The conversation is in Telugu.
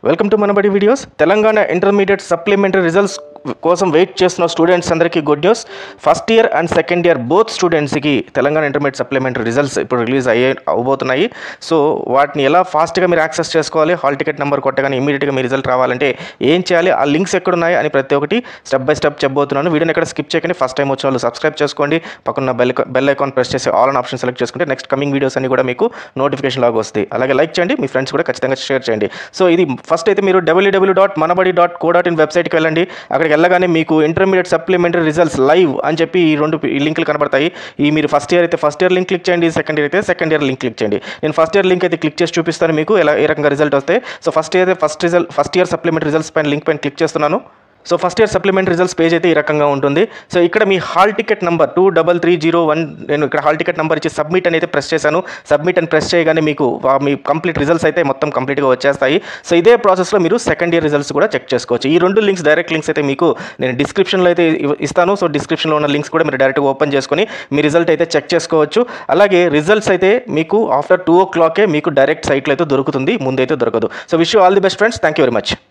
welcome to Manabadi videos Telangana intermediate supplementary results కోసం వెయిట్ చేస్తున్న స్టూడెంట్స్ అందరికీ good news first year and second year both స్టూడెంట్స్కి తెలంగాణ ఇంటర్మీడియట్ సప్లిమెంటరీ రిజల్ట్స్ ఇప్పుడు రిలీజ్ అయ్యే అవబోతున్నాయి సో వాటిని ఎలా ఫాస్ట్గా మీరు యాక్సెస్ చేసుకోవాలి హాల్ టికెట్ నెంబర్ కొట్టగానే ఇమీడియట్గా మీ రిజల్ట్ రావాలంటే ఏం చేయాలి ఆ లింక్స్ ఎక్కడున్నాయి అని ప్రతి ఒక్కటి స్టెప్ బై స్టెప్ చెప్పబోతున్నాను వీడియోని ఎక్కడ స్కిప్ చేయకండి ఫస్ట్ టైం వచ్చిన వాళ్ళు సబ్స్క్రైబ్ చేసుకోండి పక్కన బెల్ బెల్ ఐకాన్ ప్రెస్ చేసి ఆల్ అన్ ఆప్షన్ సెలెక్ట్ చేసుకుంటే నెక్స్ట్ కమింగ్ వీడియోస్ అన్ని కూడా మీకు నోటిఫికేషన్ లాగా వస్తాయి అలాగే లైక్ చేయండి మీ ఫ్రెండ్స్ కూడా ఖచ్చితంగా షేర్ చేయండి సో ఇది ఫస్ట్ అయితే మీరు WWW dot Manabadi dot co dot in వెబ్సైట్కి వెళ్ళండి అక్కడికి వెళ్ళగానే మీకు ఇంటర్మీడియట్ సప్లిమెంటరీ రిజల్ట్స్ లైవ్ అని చెప్పి ఈ రెండు ఈ లింకులు కనబడతాయి ఈ మీరు ఫస్ట్ ఇయర్ అయితే ఫస్ట్ ఇయర్ లింక్ క్లిక్ చేయండి సెకండ్ ఇయర్ అయితే సెకండ్ ఇయర్ లింక్ క్లిక్ చేయండి నేను ఫస్ట్ ఇయర్ లింక్ అయితే క్లిక్ చేసి చూపిస్తాను మీకు ఎలా ఏ రకంగా రిజల్ట్ వస్తాయి so first year first result first year supplementary results పైన లింక్ పైన క్లిక్ చేస్తున్నాను so first year supplement results page అయితే ఈ రకంగా ఉంటుంది సో ఇక్కడ మీ hall ticket number two double three zero one నేను ఇక్కడ హాల్ టికెట్ నెంబర్ ఇచ్చి సబ్మిట్ అని అయితే ప్రెస్ చేశాను సబ్మిట్ అని ప్రెస్ చేయగానే మీకు ఆ మీ కంప్లీట్ రిజల్ట్స్ అయితే మొత్తం కంప్లీట్గా వచ్చేస్తాయి సో ఇదే ప్రాసెస్లో మీరు సెకండ్ ఇయర్ రిజల్ట్స్ కూడా చెక్ చేసుకోవచ్చు ఈ రెండు లింక్స్ డైరెక్ట్ లింక్స్ అయితే మీకు నేను డిస్క్రిప్షన్లో అయితే ఇవ్- ఇస్తాను సో డిస్క్రిప్షన్లో ఉన్న లింక్స్ కూడా మీరు డైరెక్ట్గా ఓపెన్ చేసుకొని మీ రిజల్ట్ అయితే చెక్ చేసుకోవచ్చు అలాగే రిజల్ట్స్ అయితే మీకు ఆఫ్టర్ టూ ఓ క్లాకే మీకు డైరెక్ట్ సైట్లో అయితే దొరుకుతుంది ముందైతే దొరకదు so wish all the best friends thank you very much